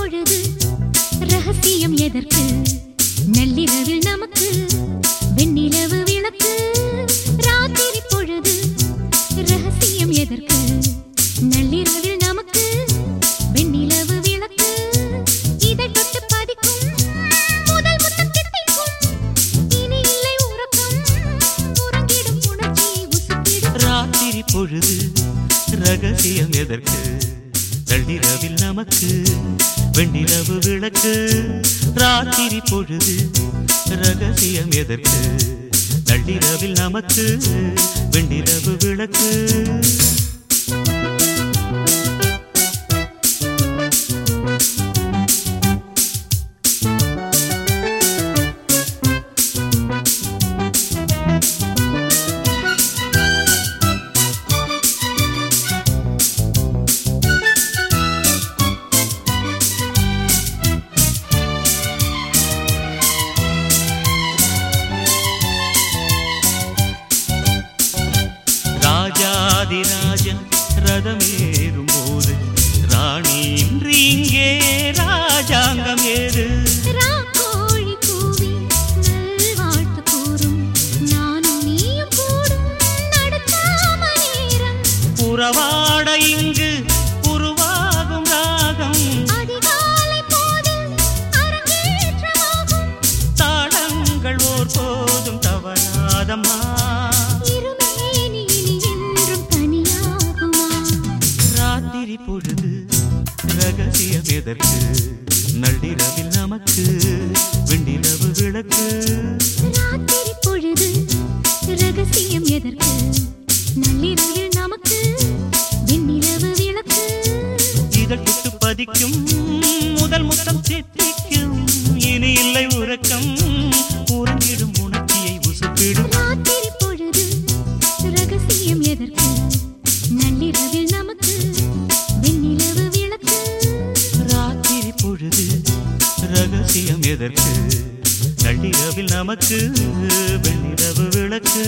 பொழுது ரகசியம் எதற்கு நள்ளிரவில் நமக்கு வெண்ணிலவு விளக்கு ராத்திரி பொழுது ரகசியம் எதற்கு நள்ளிரவில் நமக்கு வெண்ணிலவு விளக்கு இதை தொட்டு பதிக்கும் முதல் முத்தம் தித்திக்கும் இனி இல்லை உறக்கம் உறங்கிடும் உணர்ச்சியை உசுப்பிடும் ராத்திரி பொழுது ரகசியம் எதற்கு நள்ளிரவில் நமக்கு வெண்ணிலவு விளக்கு ராத்திரி பொழுது ரகசியம் எதற்கு நள்ளிரவில் நமக்கு வெண்ணிலவு விளக்கு ராஜாதிராஜன் ரதமேறும் போது ராணி இன்று இங்கே ராஜாங்கம் ஏறு ராக்கோழி கூவி நல்வாழ்த்து கூறும் நானும் நீயும் கூடும் நடுக்காம நேரம் உறவாட இங்கு உருவாகும் ராகம் அதிகாலை போதில் அரங்கேற்றமாகும் தாளங்கள் ஓர் போதும் தவறாதம்மா இருமேனி இனி என்றும் தனியாகுமா ராத்திரி பொழுது ரகசியம் எதற்கு நள்ளிரவில் நமக்கு வெண்ணிலவு விளக்கு ராத்திரி பொழுது ரகசியம் எதற்கு நள்ளிரவில் நமக்கு வெண்ணிலவு விளக்கு இதழ் தொட்டு பதிக்கும் முதல் முத்தம் தித்திக்கும் இனி இல்லை உறக்கம் உறங்கிடும் உணர்ச்சியை உசுப்பிடும் ராத்திரி பொழுது ரகசியம் எதற்கு நள்ளிரவில் நமக்கு வெண்ணிலவு விளக்கு ராத்திரி பொழுது ரகசியம் எதற்கு நள்ளிரவில் நமக்கு வெண்ணிலவு விளக்கு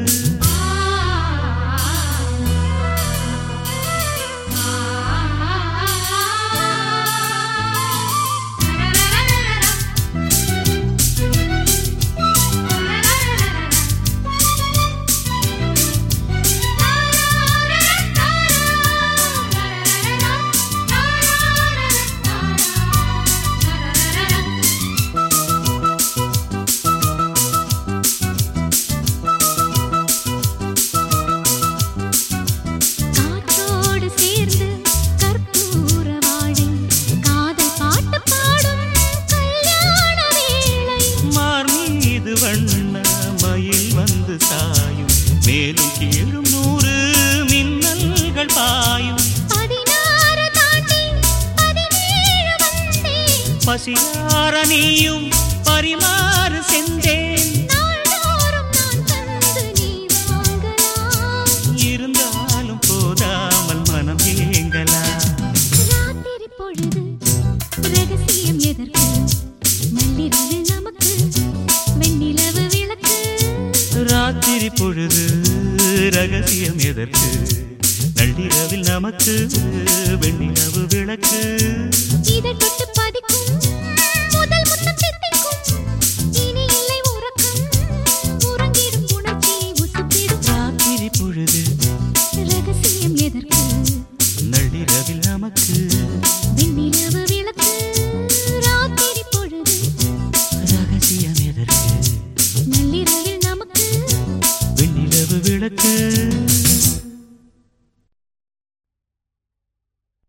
காற்றோடு சேர்ந்து கற்பூர வாழை காதல் பாட்டு பாடும் கல்யாண வேளை மார் மீது வண்ண மயில் வந்து சாயும் மேலும் கீழும் நூறு மின்னல்கள் பாயும் பதினாறு தாண்டி பதினேழு வந்தேன் பசியார நீயும் பரிமாறு சென்றேன் நாள்தோறும் நான் தந்து நீ வாங்கலாம் இருந்தாலும் போதாமல் மனம் ஏங்கலா ராத்திரி பொழுது ரகசியம் எதற்கு நள்ளிரவில் நமக்கு வெண்ணிலவு விளக்கு ராத்திரி பொழுது ரகசியம் எதற்கு நள்ளிரவில் நமக்கு வெண்ணிலவு விளக்கு இதை தொட்டு பதிக்கும் முதல் முத்தம் தித்திக்கும் இனி இல்லை உறக்கம் உறங்கிடும் உணர்ச்சியை உசுப்பிடும் ராத்திரி பொழுது ரகசியம் எதற்கு நள்ளிரவில் நமக்கு